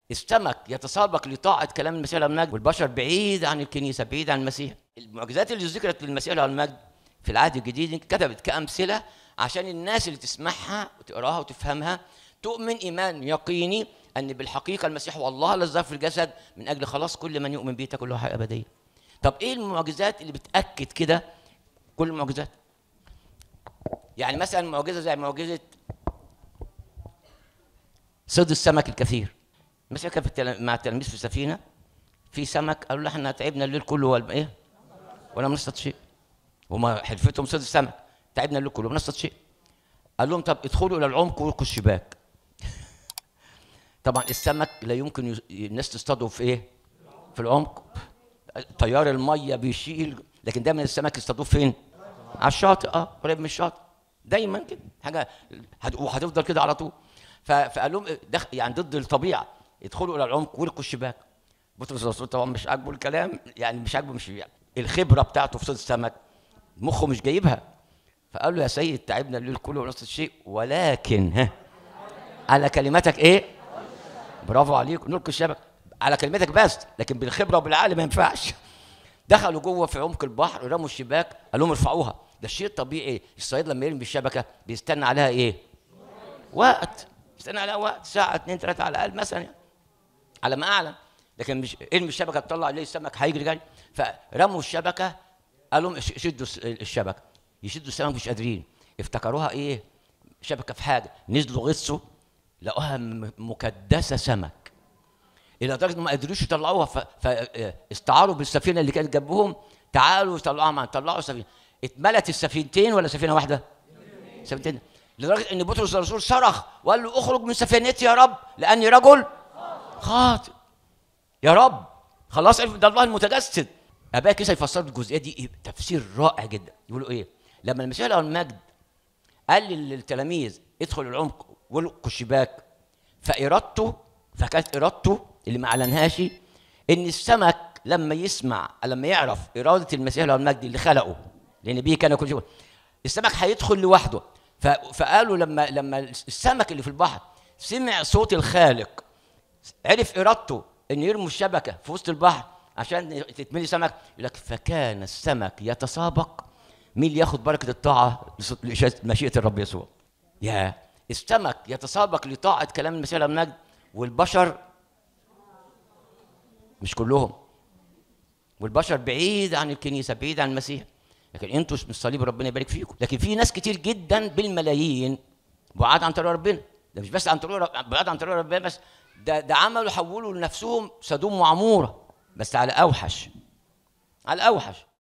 السمك يتسابق لطاعة كلام المسيح له المجد والبشر بعيد عن الكنيسة بعيد عن المسيح المعجزات اللي ذكرت للمسيح له المجد في العهد الجديد كتبت كأمثلة عشان الناس اللي تسمعها وتقراها وتفهمها تؤمن إيمان يقيني أن بالحقيقة المسيح هو الله الذي ظهر في الجسد من أجل خلاص كل من يؤمن به تكون له حياة أبدية طب إيه المعجزات اللي بتأكد كده كل المعجزات يعني مثلا معجزة زي معجزة صيد السمك الكثير المسيح كان في التل... مع التلاميذ في السفينة في سمك قالوا له احنا تعبنا الليل كله ولا ايه ولا نصطاد شيء وما حلفتهم صيد السمك تعبنا الليل كله ونصطاد شيء قال لهم طب ادخلوا الى العمق والقوا الشباك طبعا السمك لا يمكن يس... الناس تصطاده في ايه في العمق تيار الميه بيشيل لكن دايما السمك يصطادوه فين على الشاطئ اه قريب من الشاطئ دايما كده حاجه هت- وهتفضل كده على طول ف- فقال لهم دخ... يعني ضد الطبيعه يدخلوا الى العمق والقوا الشباك بطرس الرسول طبعا مش عاجبه الكلام يعني مش عاجبه مش يعني الخبره بتاعته في صيد السمك مخه مش جايبها فقال له يا سيد تعبنا الليل كله ونص الشيء ولكن ها على كلمتك ايه برافو عليك نلقي الشبك على كلمتك بس لكن بالخبره وبالعقل ما ينفعش دخلوا جوه في عمق البحر رموا الشباك قال لهم ارفعوها ده الشيء الطبيعي الصياد لما يرمي الشبكه بيستنى عليها ايه وقت استنى عليها وقت ساعه اتنين تلاته على الاقل مثلا يعني. على ما اعلم لكن مش ارمي الشبكه تطلع عليه السمك هيجري جري فرموا الشبكه قال لهم ش- شدوا الس- الشبكه يشدوا السمك مش قادرين افتكروها ايه شبكه في حاجه نزلوا غصوا لقوها م- مكدسه سمك الى درجه إنهم ما قدروش يطلعوها فاستعاروا بالسفينه اللي كانت جنبهم تعالوا طلعوها معانا طلعوا سفينه اتملت السفينتين ولا سفينه واحده؟ سفينتين لدرجه ان بطرس الرسول صرخ وقال له اخرج من سفينتي يا رب لاني رجل خاطئ يا رب خلاص عرف ده الله المتجسد اباء كيسا يفسروا الجزئيه دي إيه؟ تفسير رائع جدا يقولوا ايه لما المسيح له المجد قال للتلاميذ ادخلوا العمق والقوا الشباك فارادته فكانت ارادته اللي ما اعلنهاش ان السمك لما يسمع لما يعرف اراده المسيح له المجد اللي خلقه لان به كان كل شيء السمك هيدخل لوحده ف- فقالوا لما لما السمك اللي في البحر سمع صوت الخالق عرف ارادته ان يرموا الشبكه في وسط البحر عشان تتملي سمك يقول لك فكان السمك يتسابق مين اللي ياخد بركه الطاعه لص- لإشاعة مشيئه الرب يسوع يا السمك يتسابق لطاعه كلام المسيح له المجد والبشر مش كلهم والبشر بعيد عن الكنيسه بعيد عن المسيح لكن انتوا مش صليب ربنا يبارك فيكم لكن في ناس كتير جدا بالملايين بعاد عن طريق ربنا ده مش بس عن طريق رب- بعاد عن طريق ربنا بس ده ده عملوا حولوا لنفسهم سدوم وعموره بس على اوحش على اوحش